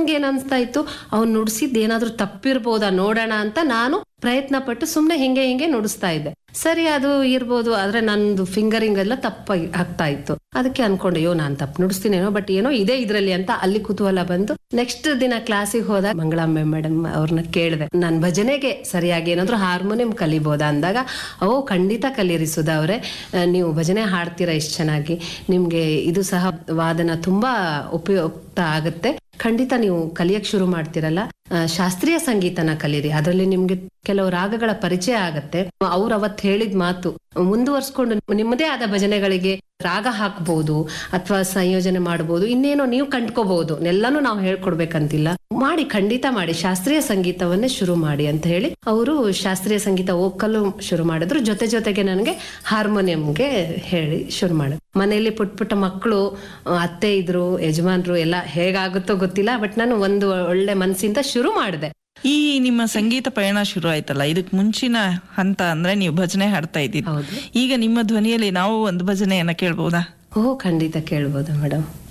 ನನ್ಗೆ ಏನ್ ಅನ್ಸ್ತಾ ಇತ್ತು ಅವ್ನು ನುಡ್ಸಿದ್ ಏನಾದ್ರೂ ತಪ್ಪಿರ್ಬೋದಾ ನೋಡೋಣ ಅಂತ ನಾನು ಪ್ರಯತ್ನ ಪಟ್ಟು ಸುಮ್ನೆ ಹಿಂಗೆ ಹಿಂಗೆ ನುಡಿಸ್ತಾ ಇದ್ದೆ ಸರಿ ಅದು ಇರ್ಬೋದು ಆದ್ರೆ ನಂದು ಫಿಂಗರಿಂಗ್ ಎಲ್ಲ ತಪ್ಪಾಗಿ ಆಗ್ತಾ ಇತ್ತು ಅದಕ್ಕೆ ಅನ್ಕೊಂಡೆ ಅಯ್ಯೋ ನಾನ್ ತಪ್ಪು ನುಡಿಸ್ತೀನೇನೋ ಬಟ್ ಏನೋ ಇದೆ ಇದ್ರಲ್ಲಿ ಅಂತ ಅಲ್ಲಿ ಕುತೂಹಲ ಬಂತು ನೆಕ್ಸ್ಟ್ ದಿನ ಕ್ಲಾಸಿಗೆ ಹೋದಾಗ ಮಂಗಳಾಂಬೆ ಮೇಡಮ್ ಅವ್ರನ್ನ ಕೇಳಿದೆ ನನ್ ಭಜನೆಗೆ ಸರಿಯಾಗಿ ಏನಾದ್ರು ಹಾರ್ಮೋನಿಯಂ ಕಲಿಬೋದಾ ಅಂದಾಗ ಓ ಖಂಡಿತ ಕಲೀರಿ ಸುಧಾ ಅವರೇ ನೀವು ಭಜನೆ ಹಾಡ್ತೀರಾ ಇಷ್ಟು ಚೆನ್ನಾಗಿ ನಿಮ್ಗೆ ಇದು ಸಹ ವಾದನ ತುಂಬಾ ಉಪಯುಕ್ತ ಆಗುತ್ತೆ ಖಂಡಿತ ನೀವು ಕಲಿಯಕ್ ಶುರು ಮಾಡ್ತಿರಲ್ಲ ಆ, ಶಾಸ್ತ್ರೀಯ ಸಂಗೀತನ ಕಲೀರಿ ಅದರಲ್ಲಿ ನಿಮ್ಗೆ ಕೆಲವು ರಾಗಗಳ ಪರಿಚಯ ಆಗತ್ತೆ ಅವ್ರು ಅವತ್ ಹೇಳಿದ ಮಾತು ಮುಂದುವರ್ಸ್ಕೊಂಡು ನಿಮ್ಮದೇ ಆದ ಭಜನೆಗಳಿಗೆ ರಾಗ ಹಾಕ್ಬಹುದು ಅಥವಾ ಸಂಯೋಜನೆ ಮಾಡಬಹುದು ಇನ್ನೇನೋ ನೀವು ಕಂಡ್ಕೋಬಹುದು ಎಲ್ಲಾನು ನಾವು ಹೇಳ್ಕೊಡ್ಬೇಕಂತಿಲ್ಲ ಮಾಡಿ ಖಂಡಿತ ಮಾಡಿ ಶಾಸ್ತ್ರೀಯ ಸಂಗೀತವನ್ನೇ ಶುರು ಮಾಡಿ ಅಂತ ಹೇಳಿ ಅವರು ಶಾಸ್ತ್ರೀಯ ಸಂಗೀತ ಓಕಲು ಶುರು ಮಾಡಿದ್ರು ಜೊತೆ ಜೊತೆಗೆ ನನಗೆ ಹಾರ್ಮೋನಿಯಂಗೆ ಹೇಳಿ ಶುರು ಮಾಡಿದ್ರು ಮನೆಯಲ್ಲಿ ಪುಟ್ಟ ಪುಟ್ಟ ಮಕ್ಕಳು ಅತ್ತೆ ಇದ್ರು ಯಜಮಾನ್ರು ಎಲ್ಲ ಹೇಗಾಗುತ್ತೋ ಗೊತ್ತಿಲ್ಲ ಬಟ್ ನಾನು ಒಂದು ಒಳ್ಳೆ ಮನಸ್ಸಿಂದ ಶುರು ಮಾಡಿದೆ ಈ ನಿಮ್ಮ ಸಂಗೀತ ಪಯಣ ಶುರು ಆಯ್ತಲ್ಲ ಇದಕ್ ಮುಂಚಿನ ಹಂತ ಅಂದ್ರೆ ನೀವು ಭಜನೆ ಹಾಡ್ತಾ ಇದ್ದೀರಿ ಹೌದು ಈಗ ನಿಮ್ಮ ಧ್ವನಿಯಲ್ಲಿ ನಾವು ಒಂದು ಭಜನೆಯನ್ನ ಕೇಳ್ಬೋದಾ ಓ ಖಂಡಿತ ಕೇಳ್ಬೋದು ಮೇಡಮ್